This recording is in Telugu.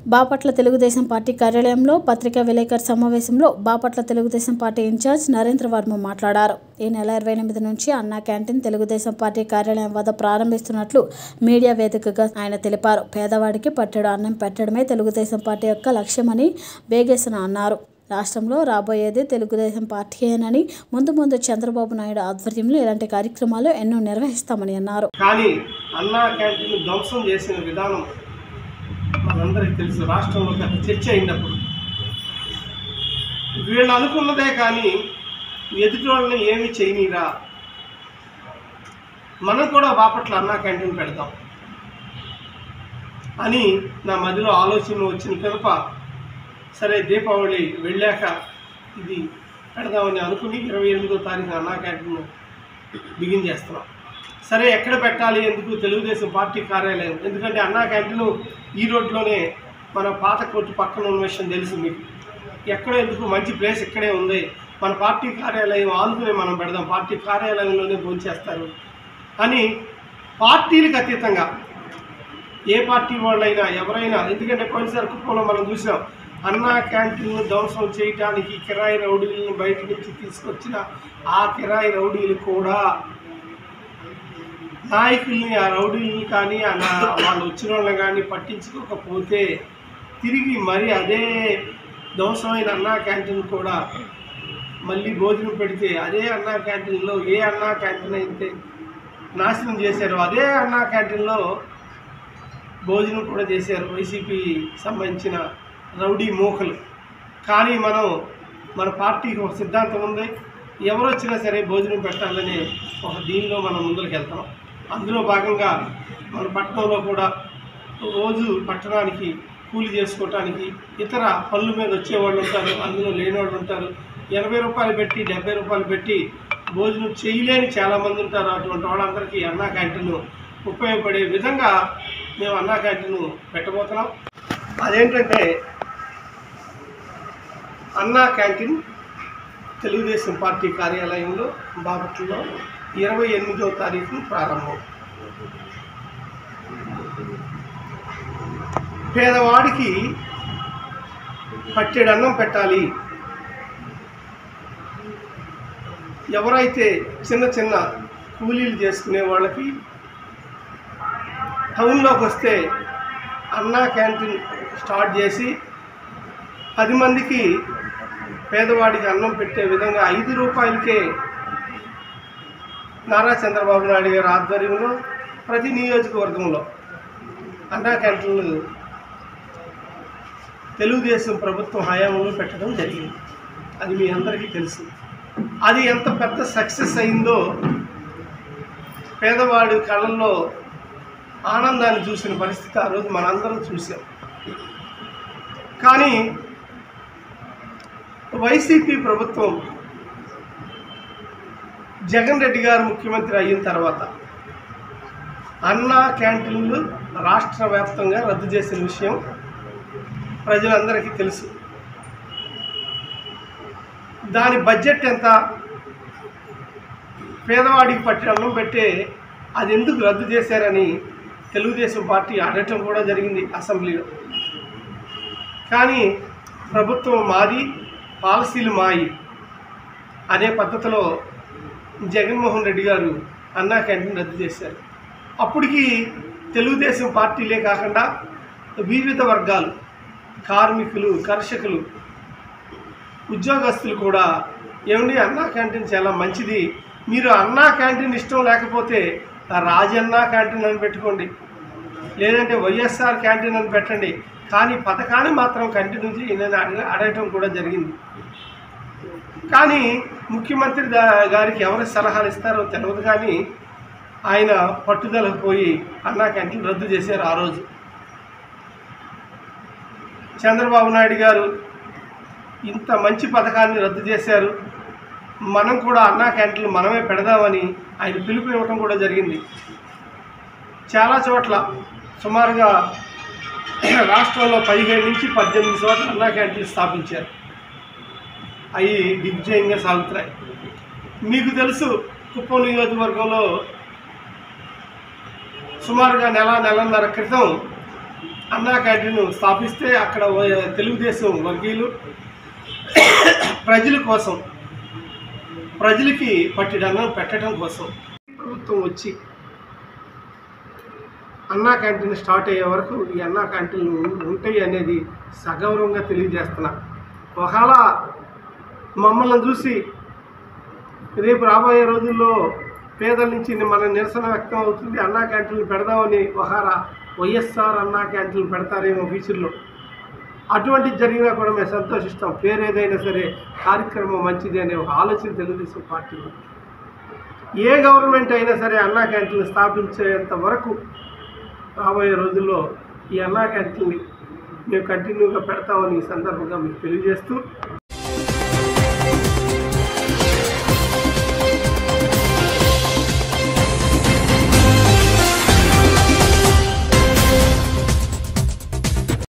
బాపట్ల తెలుగుదేశం పార్టీ కార్యాలయంలో పత్రికా విలేకరు సమావేశంలో బాపట్ల తెలుగుదేశం పార్టీ ఇన్ఛార్జ్ నరేంద్ర వర్మ మాట్లాడారు ఈ నెల ఇరవై ఎనిమిది నుంచి అన్నా క్యాంటీన్ తెలుగుదేశం పార్టీ కార్యాలయం వద్ద ప్రారంభిస్తున్నట్లు మీడియా వేదికగా ఆయన తెలిపారు పేదవాడికి పట్టెడు అన్నం పెట్టడమే తెలుగుదేశం పార్టీ యొక్క లక్ష్యమని వేగేసిన అన్నారు రాష్ట్రంలో రాబోయేది తెలుగుదేశం పార్టీయేనని ముందు ముందు చంద్రబాబు నాయుడు ఆధ్వర్యంలో ఇలాంటి కార్యక్రమాలు ఎన్నో నిర్వహిస్తామని అన్నారు కానీ అన్నా క్యాంటీన్ ధ్వంసం చేసిన విధానం మనందరికీ తెలుసు రాష్ట్రంలో పెద్ద చర్చ అయినప్పుడు వీళ్ళు అనుకున్నదే కానీ ఎదుటి వాళ్ళని ఏమి చేయనీరా మనం కూడా బాపట్ల అన్నా క్యాంటీన్ పెడతాం అని నా మదిలో ఆలోచన వచ్చిన కనుక సరే దీపావళి వెళ్ళాక ఇది పెడదామని అనుకుని ఇరవై ఎనిమిదో తారీఖున అన్నా క్యాంటీన్ బిగిన్ చేస్తున్నాం సరే ఎక్కడ పెట్టాలి ఎందుకు తెలుగుదేశం పార్టీ కార్యాలయం ఎందుకంటే అన్నా క్యాంటీన్ ఈ రోడ్లోనే మన పాత కోర్టు పక్కన ఉన్న విషయం తెలుసు మీకు ఎక్కడ ఎందుకు మంచి ప్లేస్ ఇక్కడే ఉంది మన పార్టీ కార్యాలయం ఆనుకునే మనం పెడదాం పార్టీ కార్యాలయంలోనే భోంచేస్తారు అని పార్టీలకు అతీతంగా ఏ పార్టీ వాళ్ళైనా ఎవరైనా ఎందుకంటే పోయినసారి కుప్పంలో మనం చూసాం అన్నా క్యాంటీన్ను ధ్వంసం చేయడానికి కిరాయి రౌడీలను బయట నుంచి తీసుకొచ్చిన ఆ కిరాయి రౌడీలు కూడా నాయకుల్ని ఆ రౌడీల్ని కానీ ఆ నా- వాళ్ళు వచ్చిన వాళ్ళని కానీ పట్టించుకోకపోతే తిరిగి మరి అదే ధ్వంసమైన అన్నా క్యాంటీన్ కూడా మళ్ళీ భోజనం పెడితే అదే అన్నా క్యాంటీన్లో ఏ అన్నా క్యాంటీన్ అయితే నాశనం చేశారో అదే అన్నా క్యాంటీన్లో భోజనం కూడా చేశారు వైసీపీ సంబంధించిన రౌడీ మూకలు కానీ మనం మన పార్టీకి ఒక సిద్ధాంతం ఉంది ఎవరు వచ్చినా సరే భోజనం పెట్టాలనే ఒక దీనిలో మనం ముందుకు వెళ్తాం అందులో భాగంగా మన పట్టణంలో కూడా రోజు పట్టణానికి కూలి చేసుకోవటానికి ఇతర పనుల మీద వచ్చేవాళ్ళు ఉంటారు అందులో లేని వాళ్ళు ఉంటారు ఎనభై రూపాయలు పెట్టి డెబ్బై రూపాయలు పెట్టి భోజనం చేయలేని చాలామంది ఉంటారు అటువంటి వాళ్ళందరికీ అన్నా క్యాంటీన్ ఉపయోగపడే విధంగా మేము అన్నా క్యాంటీన్ పెట్టబోతున్నాం అదేంటంటే అన్నా క్యాంటీన్ తెలుగుదేశం పార్టీ కార్యాలయంలో బాపట్లలో ఇరవై ఎనిమిదో తారీఖు ప్రారంభం పేదవాడికి పట్టెడు అన్నం పెట్టాలి ఎవరైతే చిన్న చిన్న కూలీలు చేసుకునే వాళ్ళకి టౌన్లోకి వస్తే అన్నా క్యాంటీన్ స్టార్ట్ చేసి పది మందికి పేదవాడికి అన్నం పెట్టే విధంగా ఐదు రూపాయలకే నారా చంద్రబాబు నాయుడు గారి ఆధ్వర్యంలో ప్రతి నియోజకవర్గంలో అన్నా క్యాంటీన్లు తెలుగుదేశం ప్రభుత్వం హయాంలో పెట్టడం జరిగింది అది మీ అందరికీ తెలుసు అది ఎంత పెద్ద సక్సెస్ అయిందో పేదవాడి కళ్ళల్లో ఆనందాన్ని చూసిన పరిస్థితి ఆ రోజు మనందరం చూసాం కానీ వైసీపీ ప్రభుత్వం జగన్ రెడ్డి గారు ముఖ్యమంత్రి అయిన తర్వాత అన్నా క్యాంటీన్లు రాష్ట్ర వ్యాప్తంగా రద్దు చేసిన విషయం ప్రజలందరికీ తెలుసు దాని బడ్జెట్ ఎంత పేదవాడికి పట్టి అన్నం పెట్టే అది ఎందుకు రద్దు చేశారని తెలుగుదేశం పార్టీ అడగటం కూడా జరిగింది అసెంబ్లీలో కానీ ప్రభుత్వం మాది పాలసీలు మాయి అనే పద్ధతిలో జగన్మోహన్ రెడ్డి గారు అన్నా క్యాంటీన్ రద్దు చేశారు అప్పటికి తెలుగుదేశం పార్టీలే కాకుండా వివిధ వర్గాలు కార్మికులు కర్షకులు ఉద్యోగస్తులు కూడా ఏమండి అన్నా క్యాంటీన్ చాలా మంచిది మీరు అన్నా క్యాంటీన్ ఇష్టం లేకపోతే ఆ రాజన్నా క్యాంటీన్ అని పెట్టుకోండి లేదంటే వైఎస్ఆర్ క్యాంటీన్ అని పెట్టండి కానీ పథకాన్ని మాత్రం కంటిన్యూ చేయని అడగ అడగటం కూడా జరిగింది కానీ ముఖ్యమంత్రి దా- గారికి ఎవరు సలహాలు ఇస్తారో తెలియదు కానీ ఆయన పట్టుదలకు పోయి అన్నా క్యాంటీన్ రద్దు చేశారు ఆ రోజు చంద్రబాబు నాయుడు గారు ఇంత మంచి పథకాన్ని రద్దు చేశారు మనం కూడా అన్నా క్యాంటీన్లు మనమే పెడదామని ఆయన పిలుపు ఇవ్వటం కూడా జరిగింది చాలా చోట్ల సుమారుగా రాష్ట్రంలో పదిహేడు నుంచి పద్దెనిమిది చోట్ల అన్నా క్యాంటీన్ స్థాపించారు అవి దిగ్విజయంగా సాగుతున్నాయి మీకు తెలుసు కుప్పం నియోజకవర్గంలో సుమారుగా నెల నెలన్నర క్రితం అన్నా క్యాంటీన్ స్థాపిస్తే అక్కడ వ- తెలుగుదేశం వర్గీయులు ప్రజల కోసం ప్రజలకి పట్టిడన్నం పెట్టడం కోసం ప్రభుత్వం వచ్చి అన్నా క్యాంటీన్ స్టార్ట్ అయ్యే వరకు ఈ అన్నా క్యాంటీన్లు ఉం- ఉంటాయి అనేది సగౌరవంగా తెలియజేస్తున్నా ఒకవేళ మమ్మల్ని చూసి రేపు రాబోయే రోజుల్లో పేదల నుంచి మన నిరసన వ్యక్తం అవుతుంది అన్నా క్యాంటీన్లు పెడదామని ఒకరా వైఎస్ఆర్ అన్నా క్యాంటీన్లు పెడతారేమో ఫ్యూచర్లో అటువంటిది జరిగినా కూడా మేము సంతోషిస్తాం పేరు ఏదైనా సరే కార్యక్రమం మంచిది అనే ఒక ఆలోచన తెలుగుదేశం పార్టీలో ఏ గవర్నమెంట్ అయినా సరే అన్నా క్యాంటీన్లు స్థాపించేంత వరకు రాబోయే రోజుల్లో ఈ అన్నా క్యాంటీన్ని మేము కంటిన్యూగా పెడతామని ఈ సందర్భంగా మీకు తెలియజేస్తూ